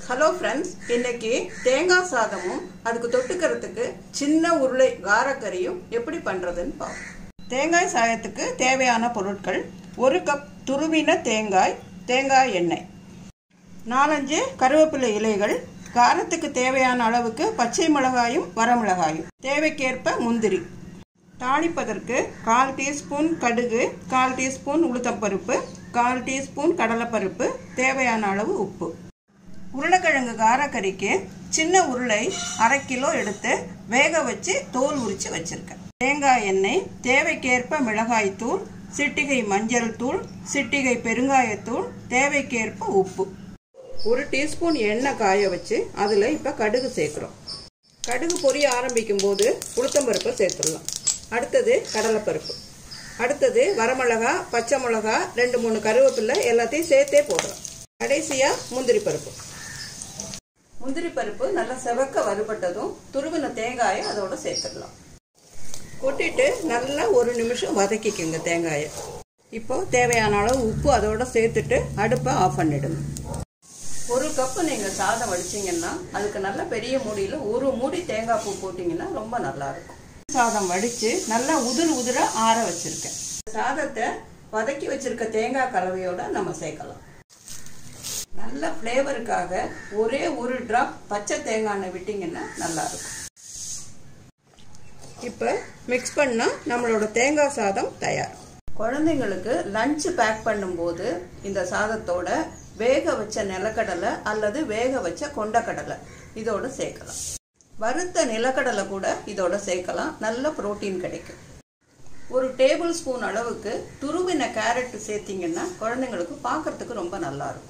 hello friends இன்னைக்கு தேங்காய் சாதமும் அதுக்கு தொட்டுக்கிறதுக்கு சின்ன உருளை காரக்கறியும் எப்படி பண்ணுறதுன்னு பார்ப்போம் தேங்காய் சாதத்துக்கு தேவையான பொருட்கள் ஒரு கப் துருவின தேங்காய் தேங்காய் எண்ணெய் நாலஞ்சு கருவேப்பிலை இலைகள் காரத்துக்கு தேவையான அளவுக்கு பச்சை மிளகாயும் வரமிளகாயும் தேவைக்கேற்ப முந்திரி தாளிப்பதற்கு கால் டீஸ்பூன் கடுகு கால் டீஸ்பூன் உளுத்தப்பருப்பு கால் டீஸ்பூன் கடலைப்பருப்பு தேவையான அளவு உப்பு உருளைக்கிழங்கு காரக்கறிக்கு சின்ன உருளை அரை கிலோ எடுத்து வேக வச்சு தோல் உரித்து வச்சிருக்கேன் தேங்காய் எண்ணெய் தேவைக்கேற்ப மிளகாய்த்தூள் சிட்டிகை மஞ்சள் தூள் சிட்டிகை பெருங்காயத்தூள் தேவைக்கேற்ப உப்பு ஒரு டீஸ்பூன் எண்ணெய் காய வச்சு அதில் இப்போ கடுகு சேர்க்குறோம் கடுகு பொரிய ஆரம்பிக்கும் போது உளுத்தம்பருப்பை சேர்த்துடலாம் அடுத்தது கடலைப்பருப்பு அடுத்தது வரமிளகா பச்சை மிளகா ரெண்டு மூணு கருவேப்பிலை எல்லாத்தையும் சேர்த்தே போடுறோம் கடைசியாக முந்திரி பருப்பு முந்திரி பருப்பு நல்லா செவக்க வறுபட்டதும் துருவின தேங்காயை அதோட சேர்த்துடலாம் கொட்டிட்டு நல்லா ஒரு நிமிஷம் வதக்கிக்கோங்க தேங்காயை இப்போ தேவையான அளவு உப்பு அதோட சேர்த்துட்டு அடுப்பை ஆஃப் பண்ணிடுங்க ஒரு கப்பு நீங்கள் சாதம் வடிச்சிங்கன்னா அதுக்கு நல்ல பெரிய மூடியில் ஒரு மூடி தேங்காய் பூ போட்டிங்கன்னா ரொம்ப நல்லா இருக்கும் சாதம் வடித்து நல்லா உதிர் உதிர ஆற வச்சிருக்கேன் சாதத்தை வதக்கி வச்சிருக்க தேங்காய் கலவையோட நம்ம சேர்க்கலாம் நல்ல ஃப்ளேவருக்காக ஒரே ஒரு ட்ராப் பச்சை தேங்காய் எண்ணெய் விட்டிங்கன்னா நல்லா இருக்கும் இப்போ மிக்ஸ் பண்ணால் நம்மளோட தேங்காய் சாதம் தயார் குழந்தைங்களுக்கு லஞ்ச் பேக் பண்ணும்போது இந்த சாதத்தோட வேக வச்ச நிலக்கடலை அல்லது வேக வச்ச கொண்டக்கடலை இதோட சேர்க்கலாம் வறுத்த நிலக்கடலை கூட இதோட சேர்க்கலாம் நல்ல புரோட்டீன் கிடைக்கும் ஒரு டேபிள் ஸ்பூன் அளவுக்கு துருவின கேரட் சேர்த்தீங்கன்னா குழந்தைங்களுக்கு பார்க்கறதுக்கு ரொம்ப நல்லா இருக்கும்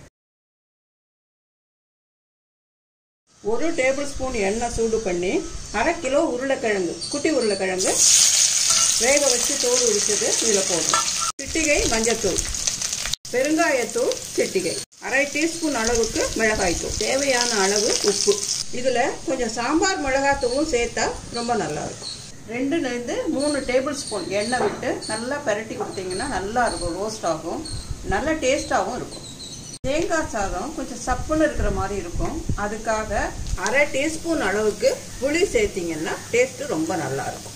ஒரு டேபிள் ஸ்பூன் எண்ணெய் சூடு பண்ணி அரை கிலோ உருளைக்கிழங்கு குட்டி உருளைக்கிழங்கு வேக வச்சு தோல் உரிச்சது இதில் போடுறோம் சிட்டிகை மஞ்சத்தூள் பெருங்காயத்தூள் சிட்டிகை அரை டீஸ்பூன் அளவுக்கு மிளகாய்த்தூள் தேவையான அளவு உப்பு இதில் கொஞ்சம் சாம்பார் மிளகாத்தூளும் சேர்த்தா ரொம்ப நல்லா இருக்கும் ரெண்டுலேருந்து மூணு டேபிள் ஸ்பூன் எண்ணெய் விட்டு நல்லா பரட்டி கொடுத்தீங்கன்னா நல்லா இருக்கும் ரோஸ்ட் ஆகும் நல்ல டேஸ்டாகவும் இருக்கும் தேங்காய் சாதம் கொஞ்சம் சப்புன்னு இருக்கிற மாதிரி இருக்கும் அதுக்காக அரை டீஸ்பூன் அளவுக்கு புளி சேர்த்தீங்கன்னா டேஸ்ட்டு ரொம்ப நல்லா இருக்கும்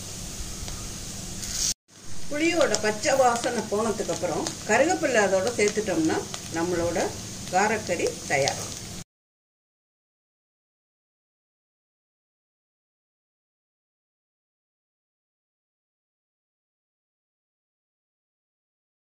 புளியோட பச்சை வாசனை போனதுக்கு அப்புறம் கருவேப்பிலை அதோட சேர்த்துட்டோம்னா நம்மளோட காரக்கறி தயார்